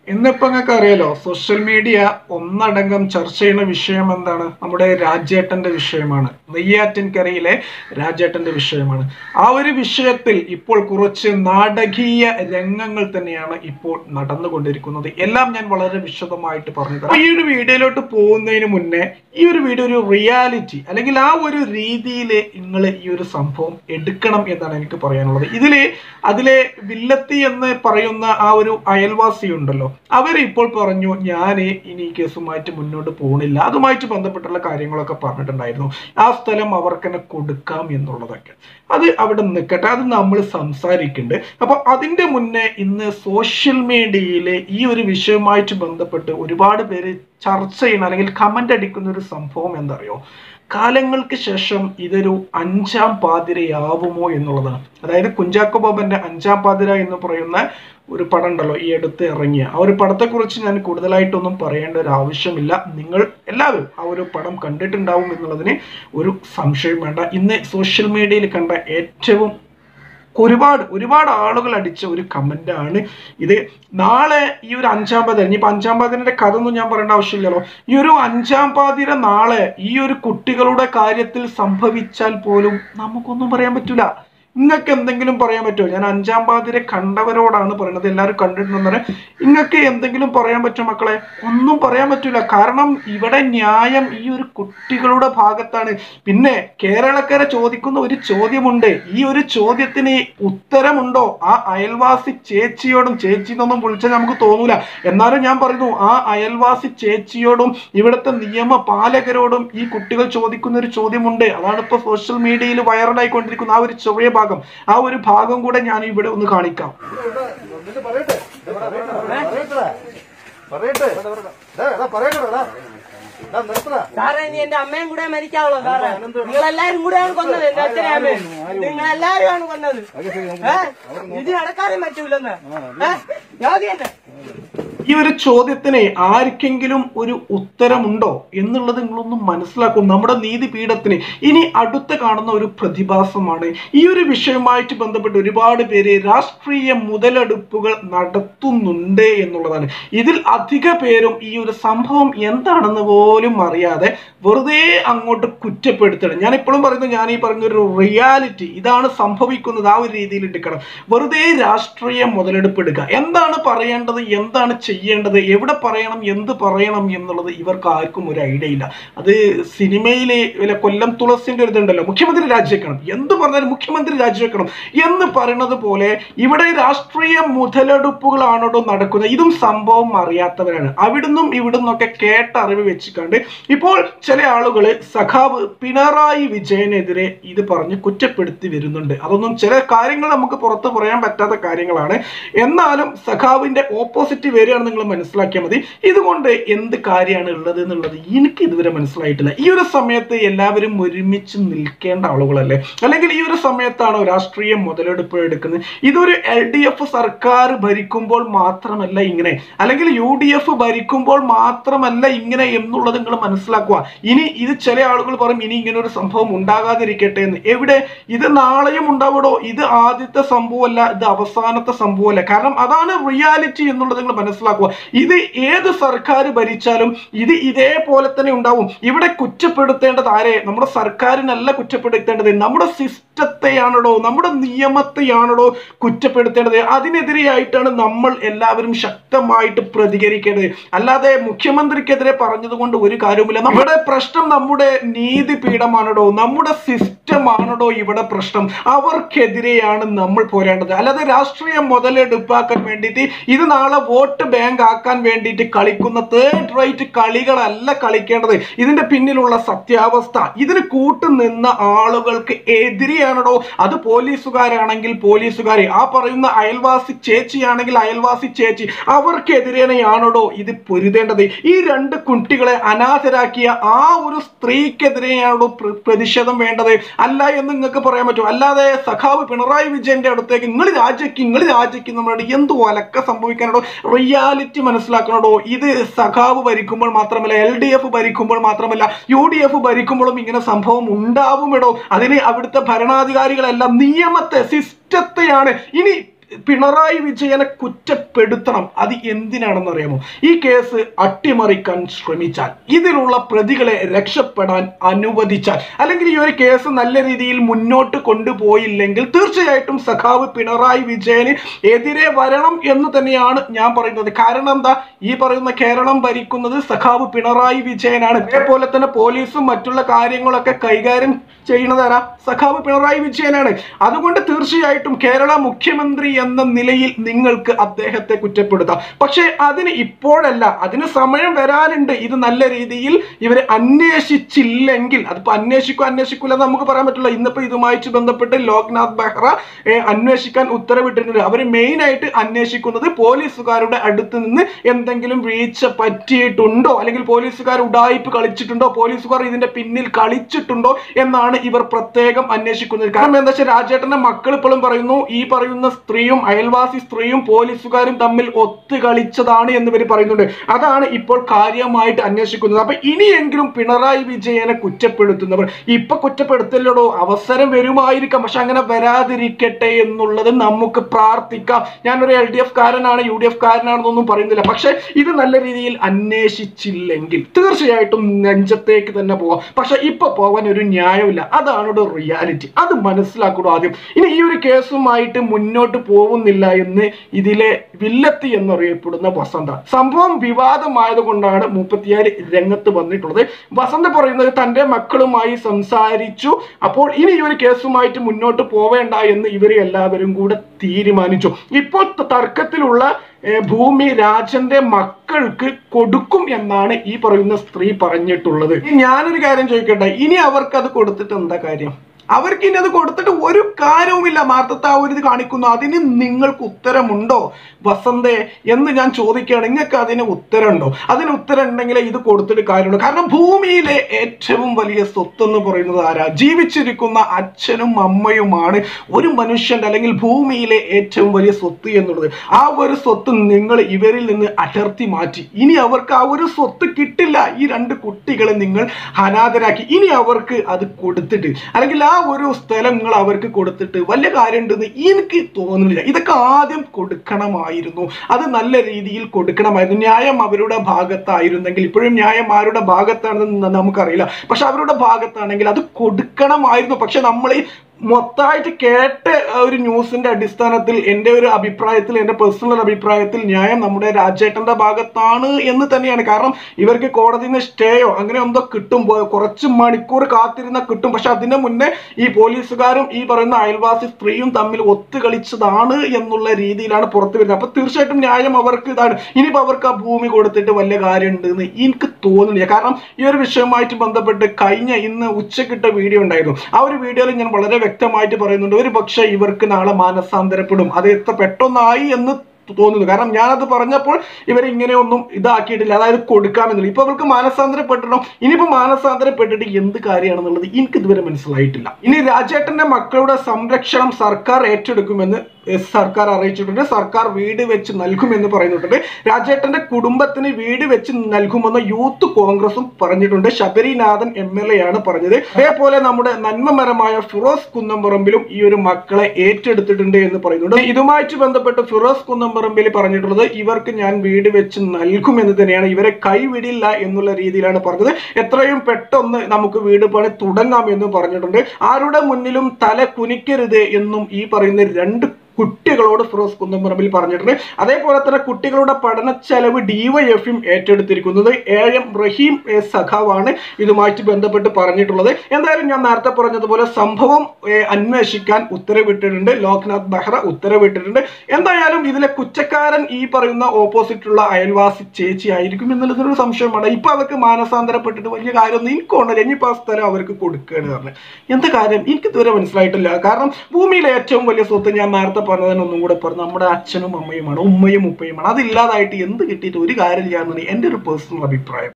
ഇന്നിപ്പോ നിങ്ങൾക്ക് അറിയാലോ സോഷ്യൽ മീഡിയ ഒന്നടങ്കം ചർച്ച ചെയ്യുന്ന വിഷയം എന്താണ് നമ്മുടെ രാജേട്ടന്റെ വിഷയമാണ് നെയ്യാറ്റിൻകരയിലെ രാജേട്ടന്റെ വിഷയമാണ് ആ ഒരു വിഷയത്തിൽ ഇപ്പോൾ കുറച്ച് നാടകീയ രംഗങ്ങൾ തന്നെയാണ് ഇപ്പോൾ നടന്നുകൊണ്ടിരിക്കുന്നത് എല്ലാം ഞാൻ വളരെ വിശദമായിട്ട് പറഞ്ഞു തരാം. അപ്പൊ ഈ ഒരു വീഡിയോയിലോട്ട് പോകുന്നതിന് മുന്നേ ഈ ഒരു വീഡിയോ ഒരു റിയാലിറ്റി അല്ലെങ്കിൽ ആ ഒരു രീതിയിൽ നിങ്ങൾ ഈ ഒരു സംഭവം എടുക്കണം എന്നാണ് എനിക്ക് പറയാനുള്ളത് ഇതില് അതിലെ വില്ലത്തി എന്ന് പറയുന്ന ആ ഒരു അയൽവാസി ഉണ്ടല്ലോ അവർ ഇപ്പോൾ പറഞ്ഞു ഞാൻ ഇനി ഈ കേസുമായിട്ട് മുന്നോട്ട് പോകണില്ല അതുമായിട്ട് ബന്ധപ്പെട്ടുള്ള കാര്യങ്ങളൊക്കെ പറഞ്ഞിട്ടുണ്ടായിരുന്നു ആ സ്ഥലം അവർക്ക് തന്നെ കൊടുക്കാം എന്നുള്ളതൊക്കെ അത് അവിടെ നിൽക്കട്ടെ അത് നമ്മൾ സംസാരിക്കുന്നുണ്ട് അപ്പൊ അതിന്റെ മുന്നേ ഇന്ന് സോഷ്യൽ മീഡിയയിലെ ഈ ഒരു വിഷയവുമായിട്ട് ബന്ധപ്പെട്ട് ഒരുപാട് പേര് ചർച്ച ചെയ്യുന്ന അല്ലെങ്കിൽ കമന്റ് അടിക്കുന്ന ഒരു സംഭവം എന്തറിയോ കാലങ്ങൾക്ക് ശേഷം ഇതൊരു അഞ്ചാം പാതിരയാവുമോ എന്നുള്ളതാണ് അതായത് കുഞ്ചാക്കോ ബോബന്റെ അഞ്ചാം പാതിര എന്ന് പറയുന്ന ഒരു പടം ഉണ്ടല്ലോ ഈ അടുത്ത് ഇറങ്ങിയ ആ ഒരു പടത്തെക്കുറിച്ച് ഞാൻ കൂടുതലായിട്ടൊന്നും പറയേണ്ട ഒരു ആവശ്യമില്ല നിങ്ങൾ എല്ലാവരും ആ ഒരു പടം കണ്ടിട്ടുണ്ടാവും എന്നുള്ളതിന് ഒരു സംശയം വേണ്ട ഇന്ന് സോഷ്യൽ മീഡിയയിൽ കണ്ട ഏറ്റവും ഒരുപാട് ഒരുപാട് ആളുകൾ അടിച്ച ഒരു കമന്റ് ആണ് ഇത് നാളെ ഈ ഒരു അഞ്ചാം പാതിര ഇനിയിപ്പോ അഞ്ചാം പാതിരന്റെ കഥ ഒന്നും ഞാൻ പറയേണ്ട ആവശ്യമില്ലല്ലോ ഈ ഒരു അഞ്ചാം പാതിര നാളെ ഈ ഒരു കുട്ടികളുടെ കാര്യത്തിൽ സംഭവിച്ചാൽ പോലും നമുക്കൊന്നും പറയാൻ പറ്റൂല നിങ്ങൾക്ക് എന്തെങ്കിലും പറയാൻ പറ്റുമോ ഞാൻ അഞ്ചാം പാതിര കണ്ടവരോടാണ് പറയുന്നത് എല്ലാവരും കണ്ടിട്ടുണ്ടെന്ന് നിങ്ങൾക്ക് എന്തെങ്കിലും പറയാൻ പറ്റുമോ മക്കളെ ഒന്നും പറയാൻ പറ്റൂല കാരണം ഇവിടെ ന്യായം ഈ ഒരു കുട്ടികളുടെ ഭാഗത്താണ് പിന്നെ കേരളക്കര ചോദിക്കുന്ന ഒരു ചോദ്യമുണ്ട് ഈ ഒരു ചോദ്യത്തിന് ഉത്തരമുണ്ടോ ആ അയൽവാസി ചേച്ചിയോടും ചേച്ചി എന്നൊന്നും വിളിച്ചാൽ നമുക്ക് തോന്നൂല എന്നാലും ഞാൻ പറയുന്നു ആ അയൽവാസി ചേച്ചിയോടും ഇവിടുത്തെ നിയമപാലകരോടും ഈ കുട്ടികൾ ചോദിക്കുന്ന ഒരു ചോദ്യമുണ്ട് അതാണ് ഇപ്പൊ സോഷ്യൽ മീഡിയയിൽ വൈറലായിക്കൊണ്ടിരിക്കുന്ന ആ ഒരു ചെറിയ ഭാഗം ആ ഒരു ഭാഗം കൂടെ ഞാൻ ഇവിടെ ഒന്ന് കാണിക്കാം എന്നിട്ട് പറയട്ടെ പറയട്ടെ പറയട്ടെ ഡാ, എടാ, പറയട്ടെടാ, ഡാ. ഡാ, നിർത്തടാ. സാറേ ഇനി എന്റെ അമ്മയും കൂടെ മരിക്കാവുള്ളൂ സാറേ നിങ്ങളെല്ലാരും കൂടെയാണ് കൊന്നത് എന്റെ അച്ഛനെ അമ്മയും നിങ്ങളെല്ലാരും ആണ് കൊന്നത് ഏ? ഇത് നടക്കാനും പറ്റൂലെന്ന് ഏ? ജാതി തന്നെ ഈ ഒരു ചോദ്യത്തിന് ആർക്കെങ്കിലും ഒരു ഉത്തരമുണ്ടോ എന്നുള്ളത് നിങ്ങളൊന്ന് മനസ്സിലാക്കും നമ്മുടെ നീതിപീഠത്തിന് ഇനി അടുത്ത് കാണുന്ന ഒരു പ്രതിഭാസമാണ് ഈ ഒരു വിഷയവുമായിട്ട് ബന്ധപ്പെട്ട് ഒരുപാട് പേര് രാഷ്ട്രീയ മുതലെടുപ്പുകൾ നടത്തുന്നുണ്ട് എന്നുള്ളതാണ് ഇതിൽ അധിക പേരും ഈ ഒരു സംഭവം എന്താണെന്ന് പോലും അറിയാതെ വെറുതെ അങ്ങോട്ട് കുറ്റപ്പെടുത്തണം ഞാൻ ഇപ്പോഴും പറയുന്നു ഞാൻ ഈ പറഞ്ഞ ഒരു റിയാലിറ്റി ഇതാണ് സംഭവിക്കുന്നത് ആ ഒരു രീതിയിൽ എടുക്കണം വെറുതെ രാഷ്ട്രീയ മുതലെടുപ്പ് എടുക്കുക എന്താണ് പറയേണ്ടത് എന്താണ് ചെയ്യേണ്ടത് എവിടെ പറയണം എന്ത് പറയണം എന്നുള്ളത് ഇവർക്ക് ആർക്കും ഒരു ഐഡിയ ഇല്ല അത് സിനിമയിലെ വല്ല കൊല്ലം തുളസിന്റെ ഒരു ഇതുണ്ടല്ലോ മുഖ്യമന്ത്രി രാജിവെക്കണം എന്ത് പറഞ്ഞാലും മുഖ്യമന്ത്രി രാജിവെക്കണം എന്ന് പറയുന്നത് പോലെ ഇവിടെ രാഷ്ട്രീയ മുതലെടുപ്പുകളാണോ നടക്കുന്നത് ഇതും സംഭവം അറിയാത്തവരാണ് അവിടുന്നും ഇവിടുന്നൊക്കെ കേട്ട അറിവ് വെച്ചിട്ടുണ്ട് ഇപ്പോൾ ചില ആളുകൾ സഖാവ് പിണറായി വിജയനെതിരെ ഇത് പറഞ്ഞ് കുറ്റപ്പെടുത്തി വരുന്നുണ്ട് അതൊന്നും ചില കാര്യങ്ങൾ നമുക്ക് പുറത്ത് പറയാൻ പറ്റാത്ത കാര്യങ്ങളാണ് എന്നാലും സഖാവിന്റെ ഓപ്പോസിറ്റ് വരികയാണെന്ന് നിങ്ങൾ മനസ്സിലാക്കിയാൽ മതി ഇതുകൊണ്ട് എന്ത് കാര്യമാണ് ഉള്ളത് എന്നുള്ളത് എനിക്ക് ഇതുവരെ മനസ്സിലായിട്ടില്ല ഈ ഒരു സമയത്ത് എല്ലാവരും ഒരുമിച്ച് നിൽക്കേണ്ട ആളുകളല്ലേ അല്ലെങ്കിൽ ഈ ഒരു സമയത്താണോ രാഷ്ട്രീയ മുതലെടുപ്പ് എടുക്കുന്നത് ഇതൊരു എൽ ഡി എഫ് സർക്കാർ ഭരിക്കുമ്പോൾ മാത്രമല്ല ഇങ്ങനെ അല്ലെങ്കിൽ യു ഡി എഫ് ഭരിക്കുമ്പോൾ മാത്രമല്ല ഇങ്ങനെ എന്നുള്ളത് നിങ്ങൾ മനസ്സിലാക്കുക ഇനി ഇത് ചില ആളുകൾ പറയും ഇനി ഇങ്ങനെ ഒരു സംഭവം ഉണ്ടാകാതിരിക്കട്ടെ എന്ന് എവിടെ ഇത് നാളെയും ഉണ്ടാവിടോ ഇത് ആദ്യത്തെ സംഭവമല്ല ഇത് അവസാനത്തെ സംഭവമല്ല കാരണം അതാണ് റിയാലിറ്റി എന്നുള്ളത് നിങ്ങൾ മനസ്സിലാക്കുക ഇത് ഏത് സർക്കാർ ഭരിച്ചാലും ഇത് ഇതേപോലെ തന്നെ ഉണ്ടാവും ഇവിടെ കുറ്റപ്പെടുത്തേണ്ടത് ആരെ നമ്മുടെ സർക്കാരിനല്ല കുറ്റപ്പെടുത്തേണ്ടത് നമ്മുടെ സിസ്റ്റത്തെയാണോ നമ്മുടെ നിയമത്തെയാണോ കുറ്റപ്പെടുത്തേണ്ടത് അതിനെതിരെയായിട്ടാണ് നമ്മൾ എല്ലാവരും ശക്തമായിട്ട് പ്രതികരിക്കേണ്ടത് അല്ലാതെ മുഖ്യമന്ത്രിക്കെതിരെ പറഞ്ഞതുകൊണ്ട് ഒരു കാര്യവുമില്ല നമ്മുടെ പ്രശ്നം നമ്മുടെ നീതിപീഠമാണോ നമ്മുടെ സിസ്റ്റമാണോ ഇവിടെ പ്രശ്നം അവർക്കെതിരെയാണ് നമ്മൾ പോരേണ്ടത് അല്ലാതെ രാഷ്ട്രീയ മുതലെടുപ്പാക്കാൻ വേണ്ടിയിട്ട് ഇത് നാളെ വോട്ട് ബാങ്ക് ആക്കാൻ വേണ്ടിയിട്ട് കളിക്കുന്ന തേർഡ് റൈറ്റ് കളികളല്ല കളിക്കേണ്ടത് ഇതിന്റെ പിന്നിലുള്ള സത്യാവസ്ഥ ഇതിന് കൂട്ടുനിന്ന ആളുകൾക്ക് എതിരെയാണോ അത് പോലീസുകാരാണെങ്കിൽ പോലീസുകാരെ ആ പറയുന്ന അയൽവാസി ചേച്ചിയാണെങ്കിൽ അയൽവാസി ചേച്ചി അവർക്കെതിരെയാണോ ഇത് പൊരുതേണ്ടത് ഈ രണ്ട് കുട്ടികളെ അനാഥരാക്കിയ ആ ഒരു സ്ത്രീക്കെതിരെയാണോ പ്ര- പ്രതിഷേധം വേണ്ടത് അല്ല എന്ന് നിങ്ങൾക്ക് പറയാൻ പറ്റും അല്ലാതെ സഖാവ് പിണറായി വിജയന്റെ അടുത്തേക്ക് നിങ്ങൾ രാജിക്ക് നിങ്ങൾ രാജിക്ക് നമ്മളോട് എന്ത് ഒലക്ക സംഭവിക്കാനോ റിയാലിറ്റി മനസ്സിലാക്കണോ ഇത് സഖാവ് ഭരിക്കുമ്പോൾ മാത്രമല്ല എൽ ഡി എഫ് ഭരിക്കുമ്പോൾ മാത്രമല്ല യു ഡി എഫ് ഭരിക്കുമ്പോഴും ഇങ്ങനെ സംഭവം ഉണ്ടാവുമിടോ അതിന് അവിടുത്തെ ഭരണാധികാരികളെല്ലാം നിയമത്തെ സിസ്റ്റത്തെയാണ് ഇനി പിണറായി വിജയനെ കുറ്റപ്പെടുത്തണം അത് എന്തിനാണെന്ന് അറിയാമോ ഈ കേസ് അട്ടിമറിക്കാൻ ശ്രമിച്ചാൽ ഇതിലുള്ള പ്രതികളെ രക്ഷപ്പെടാൻ അനുവദിച്ചാൽ അല്ലെങ്കിൽ ഈ ഒരു കേസ് നല്ല രീതിയിൽ മുന്നോട്ട് കൊണ്ടുപോയില്ലെങ്കിൽ തീർച്ചയായിട്ടും സഖാവ് പിണറായി വിജയന് എതിരെ വരണം എന്ന് തന്നെയാണ് ഞാൻ പറയുന്നത് കാരണം എന്താ ഈ പറയുന്ന കേരളം ഭരിക്കുന്നത് സഖാവ് പിണറായി വിജയനാണ് അതേപോലെ തന്നെ പോലീസും മറ്റുള്ള കാര്യങ്ങളൊക്കെ കൈകാര്യം ചെയ്യുന്നത് ആരാ സഖാവ് പിണറായി വിജയനാണ് അതുകൊണ്ട് തീർച്ചയായിട്ടും കേരള മുഖ്യമന്ത്രി എന്ന നിലയിൽ നിങ്ങൾക്ക് അദ്ദേഹത്തെ കുറ്റപ്പെടുത്താം പക്ഷേ അതിന് ഇപ്പോഴല്ല അതിന് സമയം വരാനുണ്ട് ഇത് നല്ല രീതിയിൽ ഇവർ അന്വേഷിച്ചില്ലെങ്കിൽ അതിപ്പോ അന്വേഷിക്കും അന്വേഷിക്കൂല എന്ന് നമുക്ക് പറയാൻ പറ്റില്ല ഇന്നിപ്പോ ഇതുമായിട്ട് ബന്ധപ്പെട്ട് ലോക്നാഥ് ബെഹ്റ ഏ, അന്വേഷിക്കാൻ ഉത്തരവിട്ടിട്ടുണ്ട് അവർ മെയിൻ ആയിട്ട് അന്വേഷിക്കുന്നത് പോലീസുകാരുടെ അടുത്ത് നിന്ന് എന്തെങ്കിലും വീഴ്ച പറ്റിയിട്ടുണ്ടോ അല്ലെങ്കിൽ പോലീസുകാർ ഉടായ്പ് കളിച്ചിട്ടുണ്ടോ പോലീസുകാർ ഇതിന്റെ പിന്നിൽ കളിച്ചിട്ടുണ്ടോ എന്നാണ് ഇവർ പ്രത്യേകം അന്വേഷിക്കുന്നത് കാരണം എന്താ വെച്ചാൽ രാജേട്ടന്റെ മക്കൾ ഇപ്പോഴും പറയുന്നു ഈ പറയുന്ന സ്ത്രീയും അയൽവാസി സ്ത്രീയും പോലീസുകാരും തമ്മിൽ ഒത്തു കളിച്ചതാണ് എന്ന് ഇവർ പറയുന്നുണ്ട് അതാണ് ഇപ്പോൾ കാര്യമായിട്ട് അന്വേഷിക്കുന്നത് അപ്പൊ ഇനിയെങ്കിലും പിണറായി വിജയനെ കുറ്റപ്പെടുത്തുന്നവർ ഇപ്പൊ കുറ്റപ്പെടുത്തലോടോ അവസരം വരുമായിരിക്കാം പക്ഷെ അങ്ങനെ വരാതിരിക്കട്ടെ എന്നുള്ളത് നമുക്ക് പ്രാർത്ഥിക്കാം ഞാനൊരു എൽ ഡി എഫ് കാരനാണ് യു ഡി എഫ് കാരനാണെന്നൊന്നും പറയുന്നില്ല പക്ഷെ ഇത് നല്ല രീതിയിൽ അന്വേഷിച്ചില്ലെങ്കിൽ തീർച്ചയായിട്ടും നെഞ്ചത്തേക്ക് തന്നെ പോവാം പക്ഷെ ഇപ്പൊ പോവാൻ ഒരു ന്യായമില്ല അതാണ് ഒരു റിയാലിറ്റി അത് മനസ്സിലാക്കണം ആദ്യം ഇനി ഈ ഒരു കേസുമായിട്ട് മുന്നോട്ട് പോകുന്നില്ല എന്ന് ഇതിലെ വില്ലത്തി എന്നറിയപ്പെടുന്ന വസന്ത സംഭവം വിവാദമായത് കൊണ്ടാണ് മുപ്പത്തിയാറ് രംഗത്ത് വന്നിട്ടുള്ളത് വസന്ത പറയുന്നത് തന്റെ മക്കളുമായി സംസാരിച്ചു അപ്പോൾ ഇനി ഈ ഒരു കേസുമായിട്ട് മുന്നോട്ട് പോവേണ്ട എന്ന് ഇവർ എല്ലാവരും കൂടെ തീരുമാനിച്ചു ഇപ്പോൾ ത- തർക്കത്തിലുള്ള ഏർ, ഭൂമി രാജന്റെ മക്കൾക്ക് കൊടുക്കും എന്നാണ് ഈ പറയുന്ന സ്ത്രീ പറഞ്ഞിട്ടുള്ളത് ഇനി ഞാനൊരു കാര്യം ചോദിക്കട്ടെ ഇനി അവർക്ക് അത് കൊടുത്തിട്ട് എന്താ കാര്യം അവർക്ക് ഇനി അത് കൊടുത്തിട്ട് ഒരു കാര്യവുമില്ല മാർത്തത്ത ആ ഒരു ഇത് കാണിക്കുന്നു അതിന് നിങ്ങൾക്ക് ഉത്തരമുണ്ടോ വസന്തേ എന്ന് ഞാൻ ചോദിക്കുകയാണ് നിങ്ങൾക്ക് അതിന് ഉത്തരമുണ്ടോ അതിന് ഉത്തരം ഉണ്ടെങ്കിലേ ഇത് കൊടുത്തിട്ട് കാര്യമുള്ളൂ കാരണം ഭൂമിയിലെ ഏറ്റവും വലിയ സ്വത്ത് എന്ന് പറയുന്നത് ആരാ ജീവിച്ചിരിക്കുന്ന അച്ഛനും അമ്മയുമാണ് ഒരു മനുഷ്യന്റെ അല്ലെങ്കിൽ ഭൂമിയിലെ ഏറ്റവും വലിയ സ്വത്ത് എന്നുള്ളത് ആ ഒരു സ്വത്ത് നിങ്ങൾ ഇവരിൽ നിന്ന് അടർത്തി മാറ്റി ഇനി അവർക്ക് ആ ഒരു സ്വത്ത് കിട്ടില്ല ഈ രണ്ട് കുട്ടികളെ നിങ്ങൾ അനാഥരാക്കി ഇനി അവർക്ക് അത് കൊടുത്തിട്ട് അല്ലെങ്കിൽ ആ ഒരു സ്ഥലം നിങ്ങൾ അവർക്ക് കൊടുത്തിട്ട് വലിയ കാര്യം ഉണ്ടെന്ന് എനിക്ക് തോന്നുന്നില്ല ഇതൊക്കെ ആദ്യം കൊടുക്കണമായിരുന്നു അത് നല്ല രീതിയിൽ കൊടുക്കണമായിരുന്നു ന്യായം അവരുടെ ഭാഗത്തായിരുന്നെങ്കിൽ ഇപ്പോഴും ന്യായം ആരുടെ ഭാഗത്താണെന്ന് നമുക്കറിയില്ല പക്ഷെ അവരുടെ ഭാഗത്താണെങ്കിൽ അത് കൊടുക്കണമായിരുന്നു പക്ഷെ നമ്മൾ ഈ മൊത്തമായിട്ട് കേട്ട ആ ഒരു ന്യൂസിന്റെ അടിസ്ഥാനത്തിൽ എൻ്റെ ഒരു അഭിപ്രായത്തിൽ എൻ്റെ പേഴ്സണൽ അഭിപ്രായത്തിൽ ന്യായം നമ്മുടെ രാജേട്ടന്റെ ഭാഗത്താണ് എന്ന് തന്നെയാണ് കാരണം ഇവർക്ക് കോടതിയിൽ നിന്ന് സ്റ്റേയോ അങ്ങനെ എന്തോ കിട്ടും ബോ- കുറച്ച് മണിക്കൂർ കാത്തിരുന്ന കിട്ടും പക്ഷെ അതിന് മുന്നേ ഈ പോലീസുകാരും ഈ പറയുന്ന അയൽവാസി സ്ത്രീയും തമ്മിൽ ഒത്തുകളിച്ചതാണ് എന്നുള്ള രീതിയിലാണ് പുറത്തു വരുന്നത് അപ്പൊ തീർച്ചയായിട്ടും ന്യായം അവർക്ക് ഇതാണ് ഇനിയിപ്പോ അവർക്ക് ആ ഭൂമി കൊടുത്തിട്ട് വലിയ കാര്യമുണ്ട് എന്ന് എനിക്ക് തോന്നുന്നില്ല കാരണം ഈ ഒരു വിഷയവുമായിട്ട് ബന്ധപ്പെട്ട് കഴിഞ്ഞ ഇന്ന് ഉച്ചക്കിട്ട വീഡിയോ ഉണ്ടായിരുന്നു ആ ഒരു വീഡിയോയിൽ ഞാൻ വളരെ വ്യക്തമായിട്ട് പറയുന്നുണ്ട് ഒരു പക്ഷേ ഇവർക്ക് നാളെ മാനസാന്തരപ്പെടും അത് എത്ര പെട്ടെന്നായി എന്ന് തോന്നുന്നു കാരണം ഞാനത് പറഞ്ഞപ്പോൾ ഇവർ ഇങ്ങനെയൊന്നും ഇതാക്കിയിട്ടില്ല അതായത് കൊടുക്കാമെന്നുള്ളത് ഇപ്പൊ അവർക്ക് മാനസാന്തരപ്പെട്ടിടണം ഇനിയിപ്പോ മാനസാന്തരപ്പെട്ടിട്ട് എന്ത് കാര്യമാണെന്നുള്ളത് എനിക്ക് ഇതുവരെ മനസ്സിലായിട്ടില്ല ഇനി രാജേട്ടന്റെ മക്കളുടെ സംരക്ഷണം സർക്കാർ ഏറ്റെടുക്കുമെന്ന് എസ് സർക്കാർ അറിയിച്ചിട്ടുണ്ട് സർക്കാർ വീട് വെച്ച് നൽകുമെന്ന് പറയുന്നുണ്ട് രാജേട്ടന്റെ കുടുംബത്തിന് വീട് വെച്ച് നൽകുമെന്ന് യൂത്ത് കോൺഗ്രസും പറഞ്ഞിട്ടുണ്ട് ശബരിനാഥൻ എം എൽ എ ആണ് പറഞ്ഞത് അതേപോലെ നമ്മുടെ നന്മമരമായ ഫിറോസ് കുന്നംപറമ്പിലും ഈ ഒരു മക്കളെ ഏറ്റെടുത്തിട്ടുണ്ട് എന്ന് പറയുന്നുണ്ട് ഇതുമായിട്ട് ബന്ധപ്പെട്ട് ഫിറോസ് കുന്നംപറമ്പിൽ പറഞ്ഞിട്ടുള്ളത് ഇവർക്ക് ഞാൻ വീട് വെച്ച് നൽകുമെന്ന് തന്നെയാണ് ഇവരെ കൈവിടില്ല എന്നുള്ള രീതിയിലാണ് പറഞ്ഞത് എത്രയും പെട്ടെന്ന് നമുക്ക് വീട് പണി തുടങ്ങാം എന്നും പറഞ്ഞിട്ടുണ്ട് ആരുടെ മുന്നിലും തല കുനിക്കരുത് എന്നും ഈ പറയുന്ന രണ്ട് കുട്ടികളോട് ഫിറോസ് കുന്നംപറമ്പിൽ പറഞ്ഞിട്ടുണ്ട് അതേപോലെ തന്നെ കുട്ടികളുടെ പഠന ചെലവ് ഡിവൈഎഫും ഏറ്റെടുത്തിരിക്കുന്നത് എ എം റഹീം എ സഖാവാണ് ഇതുമായിട്ട് ബന്ധപ്പെട്ട് പറഞ്ഞിട്ടുള്ളത് എന്തായാലും ഞാൻ നേരത്തെ പറഞ്ഞതുപോലെ സംഭവം ഏ, അന്വേഷിക്കാൻ ഉത്തരവിട്ടിട്ടുണ്ട് ലോക്നാഥ് ബെഹ്റ ഉത്തരവിട്ടിട്ടുണ്ട് എന്തായാലും ഇതിലെ കുറ്റക്കാരൻ ഈ പറയുന്ന ഓപ്പോസിറ്റുള്ള അയൽവാസി ചേച്ചി ആയിരിക്കും എന്നുള്ളതൊരു സംശയമാണ് ഇപ്പൊ അവർക്ക് മാനസാന്തരപ്പെട്ടിട്ട് വലിയ കാര്യമൊന്നും എനിക്ക് തോന്നില്ല ഇനിയിപ്പോ ആ സ്ഥലം അവർക്ക് കൊടുക്കുകയാണ് കാരണം എന്താ കാര്യം എനിക്ക് ഇതുവരെ മനസ്സിലായിട്ടില്ല കാരണം ഭൂമിയിലെ ഏറ്റവും വലിയ സ്വത്ത് ഞാൻ നേരത്തെ പറഞ്ഞതിന് ഒന്നും കൂടെ പറഞ്ഞു നമ്മുടെ അച്ഛനും അമ്മയുമാണ് ഉമ്മയും ഉപ്പയുമാണ് അതില്ലാതായിട്ട് എന്ത് കിട്ടിയിട്ട് ഒരു കാര്യമില്ല എന്നാണ് എൻ്റെ ഒരു പേഴ്സണൽ അഭിപ്രായം